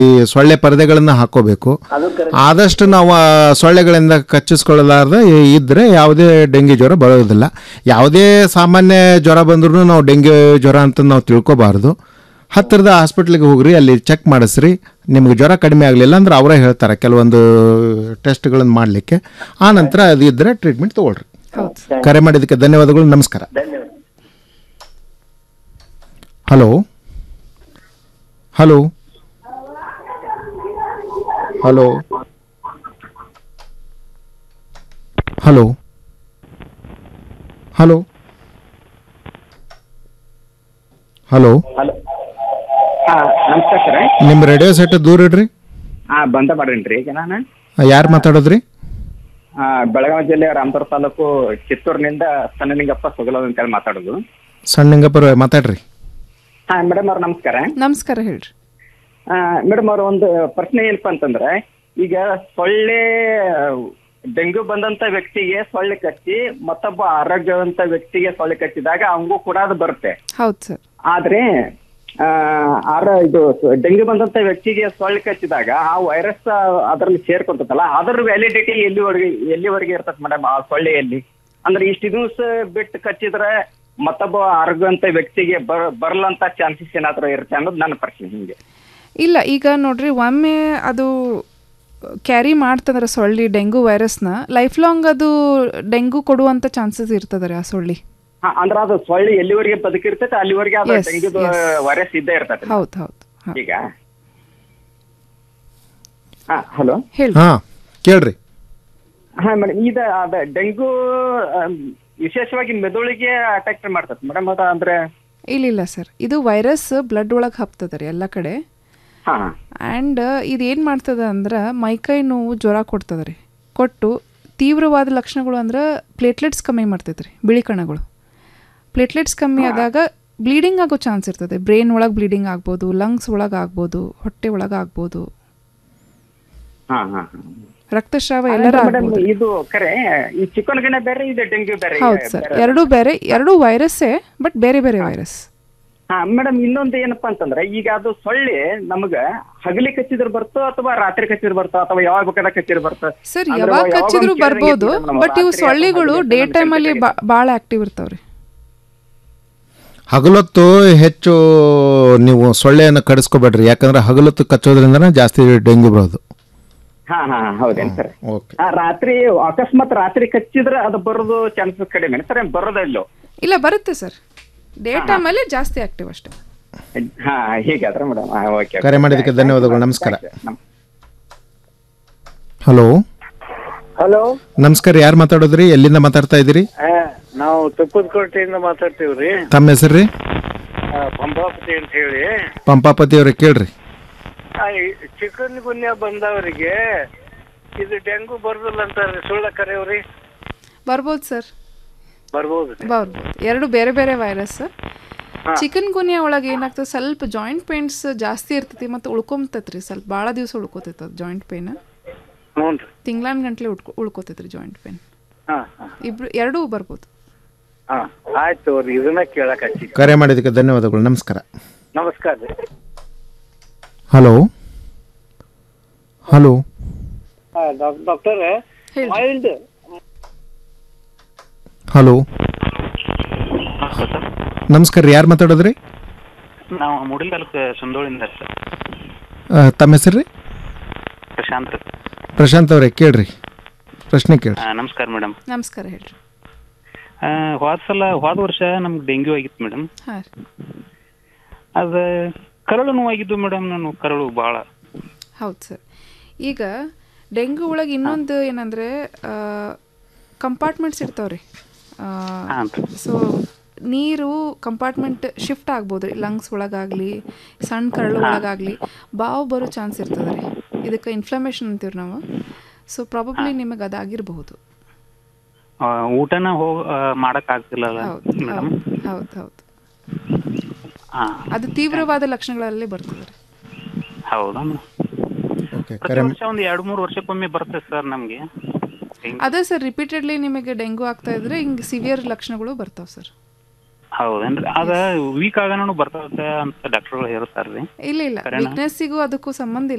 ಈ ಸೊಳ್ಳೆ ಪರದೆಗಳನ್ನು ಹಾಕೋಬೇಕು ಆದಷ್ಟು ನಾವು ಆ ಸೊಳ್ಳೆಗಳಿಂದ ಕಚ್ಚಿಸ್ಕೊಳ್ಳಲಾರ್ದೆ ಇದ್ದರೆ ಯಾವುದೇ ಡೆಂಗಿ ಜ್ವರ ಬರೋದಿಲ್ಲ ಯಾವುದೇ ಸಾಮಾನ್ಯ ಜ್ವರ ಬಂದ್ರೂ ನಾವು ಡೆಂಗ್ಯೂ ಜ್ವರ ಅಂತ ನಾವು ತಿಳ್ಕೊಬಾರ್ದು ಹತ್ತಿರದ ಹಾಸ್ಪಿಟ್ಲಿಗೆ ಹೋಗ್ರಿ ಅಲ್ಲಿ ಚೆಕ್ ಮಾಡಿಸ್ರಿ ನಿಮ್ಗೆ ಜ್ವರ ಕಡಿಮೆ ಆಗಲಿಲ್ಲ ಅಂದ್ರೆ ಅವರೇ ಹೇಳ್ತಾರೆ ಕೆಲವೊಂದು ಟೆಸ್ಟ್ಗಳನ್ನು ಮಾಡಲಿಕ್ಕೆ ಆ ನಂತರ ಅದು ಇದ್ದರೆ ಟ್ರೀಟ್ಮೆಂಟ್ ತೊಗೊಳ್ರಿ ಕರೆ ಮಾಡಿದ್ದಕ್ಕೆ ಧನ್ಯವಾದಗಳು ನಮಸ್ಕಾರ hello hello hello hello hello hello hello ಹಾ ನಮಸ್ಕಾರ ಸರ್ ನಿಮ್ಮ ರೇಡಿಯೋ ಸೆಟ್ ದೂರ ಇಡ್ರಿ ಹಾ ಬಂದ ಮಾಡ್ರಿ ಈಗ ನಾನು ಯಾರು ಮಾತಾಡೋದ್ರಿ ಆ, ಬೆಳಗಾವಿ ಜಿಲ್ಲೆ ರಾಮದುರ್ಗ ತಾಲೂಕು ಕಿತ್ತೂರಿನಿಂದ ಸಣ್ಣಲಿಂಗಪ್ಪ ಸುಗಲವ್ ಅಂತೇಳಿ ಮಾತಾಡೋದು ಸಣ್ಣಂಗಪ್ಪರ ಮಾತಾಡ್ರಿ ಹಾ ಮೇಡಮ್ ಅವ್ರ ನಮಸ್ಕಾರ ನಮಸ್ಕಾರ ಹೇಳ್ರಿ ಮೇಡಮ್ ಅವ್ರ ಒಂದು ಪ್ರಶ್ನೆ ಏನಪ್ಪಾ ಅಂತಂದ್ರೆ ಈಗ ಸೊಳ್ಳೆ ಡೆಂಗ್ಯೂ ಬಂದಂತ ವ್ಯಕ್ತಿಗೆ ಸೊಳ್ಳೆ ಕಚ್ಚಿ ಮತ್ತೊಬ್ಬ ಆರೋಗ್ಯವಂತ ವ್ಯಕ್ತಿಗೆ ಸೊಳ್ಳೆ ಕಚ್ಚಿದಾಗ ಅವಂಗೂ ಕೂಡ ಅದು ಬರುತ್ತೆ ಹೌದು ಸರ್ ಆದ್ರೆ ಆ, ಆರ ಇದು ಡೆಂಗ್ಯೂ ಬಂದಂತ ವ್ಯಕ್ತಿಗೆ ಸೊಳ್ಳೆ ಕಚ್ಚಿದಾಗ ಆ ವೈರಸ್ ಅದರಲ್ಲಿ ಸೇರ್ಕೊಂತಲ್ಲ ಅದರ ವ್ಯಾಲಿಡಿಟಿ ಎಲ್ಲಿವರೆಗೆ ಎಲ್ಲಿವರೆಗೆ ಇರ್ತದೆ ಮೇಡಮ್ ಆ ಸೊಳ್ಳೆಯಲ್ಲಿ ಅಂದ್ರೆ ಇಷ್ಟು ದಿವಸ ಬಿಟ್ಟು ಕಚ್ಚಿದ್ರೆ ಮತ್ತೊಬ್ಬ ಆರೋಗ್ಯವಂತ ವ್ಯಕ್ತಿಗೆ ಬರ್ ಬರ್ಲಂತ ಚಾನ್ಸಸ್ ಏನಾದ್ರು ಇರುತ್ತೆ ಅನ್ನೋದು ನನ್ನ ಪ್ರಶ್ನೆ ಹಿಂಗೆ ಇಲ್ಲ ಈಗ ನೋಡ್ರಿ ಒಮ್ಮೆ ಅದು ಕ್ಯಾರಿ ಮಾಡ್ತಂದ್ರೆ ಸೊಳ್ಳಿ ಡೆಂಗು ವೈರಸ್ನ ಲೈಫ್ ಲಾಂಗ್ ಅದು ಡೆಂಗು ಕೊಡುವಂಥ ಚಾನ್ಸಸ್ ಇರ್ತದೆ ಆ ಸೊಳ್ಳಿ ಹಾ, ಅಂದ್ರೆ ಅದು ಸೊಳ್ಳೆ ಎಲ್ಲಿವರೆಗೆ ಬದುಕಿರ್ತೈತೆ ಅಲ್ಲಿವರೆಗೆ ಅದು Yes, ಡೆಂಗ್ಯೂದು yes. ವೈರಸ್ ಇದ್ದೇ ಇರ್ತೈತೆ ಹೌದು ಹೌದು ಈಗ ಹಾ ಹಲೋ ಹೇಳಿ ಹಾ ಕೇಳ್ರಿ ಹಾ ಮೇಡಮ್ ಈಗ ಅದ ಡೆಂಗು ಆಮ್, ವಿಶೇಷವಾಗಿ ಮೆದುಳಿಗೆ ಅಟ್ಯಾಕ್ ಮಾಡ್ತದೆ ಮೇಡಮ್ ಅದ ಅಂದ್ರೆ ಇಲ್ಲ ಇಲ್ಲ ಸರ್ ಇದು ವೈರಸ್ ಬ್ಲಡ್ ಒಳಗೆ ಹಬ್ತದೆ ರೀ ಎಲ್ಲ ಕಡೆ ಹಾ ಆ್ಯಂಡ್ ಇದು ಏನು ಮಾಡ್ತದೆ ಅಂದ್ರೆ ಮೈಕೈ ನೋವು ಜ್ವರ ಕೊಡ್ತದೆ ರೀ ಕೊಟ್ಟು ತೀವ್ರವಾದ ಲಕ್ಷಣಗಳು ಅಂದ್ರೆ ಪ್ಲೇಟ್ಲೆಟ್ಸ್ ಕಮ್ಮಿ ಮಾಡ್ತೈತೆ ರೀ ಬಿಳಿ ಕಣಗಳು ಪ್ಲೇಟ್ಲೆಟ್ಸ್ ಕಮ್ಮಿ ಆದಾಗ ಬ್ಲೀಡಿಂಗ್ ಆಗೋ ಚಾನ್ಸ್ ಇರ್ತದೆ ಬ್ರೈನ್ ಒಳಗೆ ಬ್ಲೀಡಿಂಗ್ ಆಗ್ಬೋದು ಲಂಗ್ಸ್ ಒಳಗೆ ಆಗ್ಬೋದು ಹೊಟ್ಟೆ ಒಳಗೆ ಆಗ್ಬೋದು ಹಾ ಹಾ ಹಾ. ರಕ್ತಸ್ರಾವ ಎಲ್ಲರ ಮೇಡಮ್ ಆಗ್ಬೋದು ಇದು ಕರೆ ಈ ಚಿಕನ್ ಗಿನ ಬೇರೆ ಇದು ಡೆಂಗ್ಯೂ ಬೇರೆ ಹೌದು ಸರ್ ಬೇರೆ. ಎರಡೂ ಬೇರೆ ಎರಡೂ ವೈರಸ್ಸೇ ಬಟ್ ಬೇರೆ ಬೇರೆ ವೈರಸ್ ಹಾ ಮೇಡಮ್ ಇನ್ನೊಂದು ಏನಪ್ಪಾ ಅಂತಂದ್ರೆ ಈಗ ಅದು ಸೊಳ್ಳೆ ನಮಗ ಹಗಲಿ ಕಚ್ಚಿದ್ರು ಬರ್ತೋ ಅಥವಾ ರಾತ್ರಿ ಕಚ್ಚಿದ್ರು ಬರ್ತೋ ಅಥವಾ ಯಾವಾಗ ಬೇಕಾದ ಕಚ್ಚಿದ್ರು ಬರ್ತೋ ಸರ್ ಅಂದ್ರೆ ಯಾವಾಗ ಯಾವಾಗ ಕಚ್ಚಿದ್ರು ಒಂದ್ ಕೇಳಿದ್ರೆ ಬರ್ಬೋದು ಇದು madam, ಬಟ್ ಇವು ರಾತ್ರಿ ಅಥವಾ ಸೊಳ್ಳೆಗಳು ಹಗಲು ಡೇ ಅಂತ ಟೈಮಲ್ಲಿ ಭಾಳ ಆಕ್ಟಿವ್ ಇರ್ತಾವ್ರಿ ಹಗಲೊತ್ತು ಹೆಚ್ಚು ನೀವು ಸೊಳ್ಳೆಯನ್ನು ಕಡಿಸ್ಕೋಬೇಡ್ರಿ ಯಾಕಂದ್ರೆ ಹಗಲೊತ್ತು ಕಚ್ಚೋದ್ರಿಂದನೇ ಜಾಸ್ತಿ ಡೆಂಗ್ಯೂ ಬರೋದು ಹಾ ಹಾ ಹೌದೇನ್ ಸರ್ ಓಕೆ ಆ, ರಾತ್ರಿ ಅಕಸ್ಮಾತ್ ರಾತ್ರಿ ಕಚ್ಚಿದ್ರೆ ಅದು ಬರೋದು ಚಾನ್ಸಸ್ ಕಡಿಮೆ ಸರ್ ಬರೋದಿಲ್ಲೋ ಇಲ್ಲ ಬರುತ್ತೆ ಸರ್ ಡೇ ಟೈಮಲ್ಲಿ ಜಾಸ್ತಿ ಆಕ್ಟಿವ್ ಅಷ್ಟೇ ಹಾ ಹೀಗಾದ್ರೆ ಮೇಡಮ್ ಓಕೆ ಕರೆ ಮಾಡಿದ್ದಕ್ಕೆ ಧನ್ಯವಾದಗಳು ನಮಸ್ಕಾರ ಹಲೋ ಹಲೋ ನಮಸ್ಕಾರ ಯಾರು ಮಾತಾಡೋದ್ರಿ ಎಲ್ಲಿಂದ ಮಾತಾಡ್ತಾ ಇದ್ದೀರಿ ನಾವು ತುಪ್ಪದಕೋಟೆಯಿಂದ ಮಾತಾಡ್ತೀವ್ರಿ ತಮ್ಮ ಹೆಸರು ರೀ ಆ, ಪಂಪಾಪತಿ ಅಂತ ಹೇಳಿ ಪಂಪಾಪತಿ ಅವ್ರಿಗೆ ಕೇಳ್ರಿ ಚಿಕನ್ ಗುನ್ಯ ಬಂದವರಿಗೆ ಇದು ಡೆಂಗು ಬರುದಿಲ್ಲ ಅಂತಾರ್ರಿ ಸುಳ್ಳ ಕರೆಯವ್ರಿ ಬರ್ಬೋದು ಸರ್ ಬರ್ಬೋದು ಬರ್ಬೋದು ಎರಡು ಬೇರೆ ಬೇರೆ ವೈರಸ್ ಚಿಕನ್ ಗುನಿಯಾ ಒಳಗೆ ಏನಾಗ್ತದೆ ಸ್ವಲ್ಪ ಜಾಯಿಂಟ್ ಪೇನ್ಸ್ ಜಾಸ್ತಿ ಇರ್ತೈತಿ ಮತ್ತು ಉಳ್ಕೊಂತೈತ್ರಿ ಸ್ವಲ್ಪ ಭಾಳ ದಿವಸ ಉಳ್ಕೋತೈತೆ ಅದು ಜಾಯಿಂಟ್ ಪೇನ್ ಹ್ಞೂ ರೀ ತಿಂಗ್ಳಾನ್ ಗಂಟ್ಲೆ ಉಳ್ಕೊ ಉಳ್ಕೋತೈತ್ರಿ ಜಾಯಿಂಟ್ ಪೇನ್ ಹಾ ಹಾ ಇಬ್ರು ಎರಡೂ ಬರ್ಬೋದು ಹಾ ಆಯ್ತು ತಗೋರಿ ಇದನ್ನ ಕೇಳಕ್ ಹಚ್ಚಿದ್ವಿ ಕರೆ ಮಾಡಿದ್ದಕ್ಕೆ ಧನ್ಯವಾದಗಳು ನಮಸ್ಕಾರ ನಮಸ್ಕಾರ ರೀ hello hello doctor mild hello ನಮಸ್ಕಾರ ರೀ ಯಾರು ಮಾತಾಡೋದ್ರಿ ನಾವು ಮೂಡಿಲ್ ತಾಲೂಕು ಸುಂದೋಳಿಂದ ಸರ್ ಆ, ತಮ್ಮ ಹೆಸರು ರೀ ಪ್ರಶಾಂತ್ ರೀ. ಪ್ರಶಾಂತ್ ಅವರೇ ಕೇಳ್ರಿ ಪ್ರಶ್ನೆ ಕೇಳ್ರಿ ಆ, ನಮಸ್ಕಾರ ಮೇಡಮ್ ನಮಸ್ಕಾರ ಹೇಳ್ರಿ ಹೋದ ಸಲ ಹೋದ ವರ್ಷ ನಮ್ಗೆ ಡೆಂಗ್ಯೂ ಆಗಿತ್ತು ಮೇಡಮ್ ಹಾಂ ರೀ ಅದು ಕರಳು ನೋವಾಗಿದ್ದು ಮೇಡಮ್ ನಾನು ಕರಳು ಭಾಳ ಹೌದು ಸರ್ ಈಗ ಡೆಂಗು ಒಳಗೆ ಇನ್ನೊಂದು ಏನಂದರೆ ಕಂಪಾರ್ಟ್ಮೆಂಟ್ಸ್ ಇರ್ತಾವ್ರಿ ಸೊ ನೀರು ಕಂಪಾರ್ಟ್ಮೆಂಟ್ ಶಿಫ್ಟ್ ಆಗ್ಬೋದು ರೀ ಲಂಗ್ಸ್ ಒಳಗಾಗಲಿ ಸಣ್ಣ ಕರಳು ಒಳಗಾಗಲಿ ಬಾವು ಬರೋ ಚಾನ್ಸ್ ಇರ್ತದೆ ರೀ ಇದಕ್ಕೆ ಇನ್ಫ್ಲಮೇಷನ್ ಅಂತೀವಿ ನಾವು ಸೊ ಪ್ರಾಬಬ್ಲಿ ನಿಮಗೆ ಅದಾಗಿರಬಹುದು ಆ, ಊಟನ ಹೋಗ್ ಆ, ಮಾಡಕ್ ಆಗ್ತಿಲ್ಲಲ್ಲ ಹೌದು ಮೇಡಮ್ ಹೌದು ಹೌದು ಹಾ ಅದು ತೀವ್ರವಾದ ಲಕ್ಷಣಗಳಲ್ಲಿ ಬರ್ತದೆ ರೀ ಹೌದಾ ಓಕೆ ಪ್ರತಿ ಕರೆ ವರ್ಷ ಒಂದು ಎರಡು ಮೂರು ವರ್ಷಕ್ಕೊಮ್ಮೆ ಬರುತ್ತೆ ಸರ್ ನಮಗೆ ಅದೇ ಸರ್ ರಿಪೀಟೆಡ್ಲಿ ನಿಮಗೆ ಡೆಂಗು ಆಗ್ತಾ ಇದ್ರೆ ಹಿಂಗೆ ಸಿವಿಯರ್ ಲಕ್ಷಣಗಳು ಬರ್ತಾವೆ ಸರ್ ಹೌದೇನ್ರಿ ಅದ ವೀಕ್ ಆಗನೂ ಬರ್ತದ ಅಂತ ಡಾಕ್ಟರ್ಗಳು ಹೇಳ್ತಾರ್ರಿ ಇಲ್ಲ ಇಲ್ಲ ಕರೆನಾ? ವೀಕ್ನೆಸ್ಸಿಗೂ ಅದಕ್ಕೂ ಸಂಬಂಧ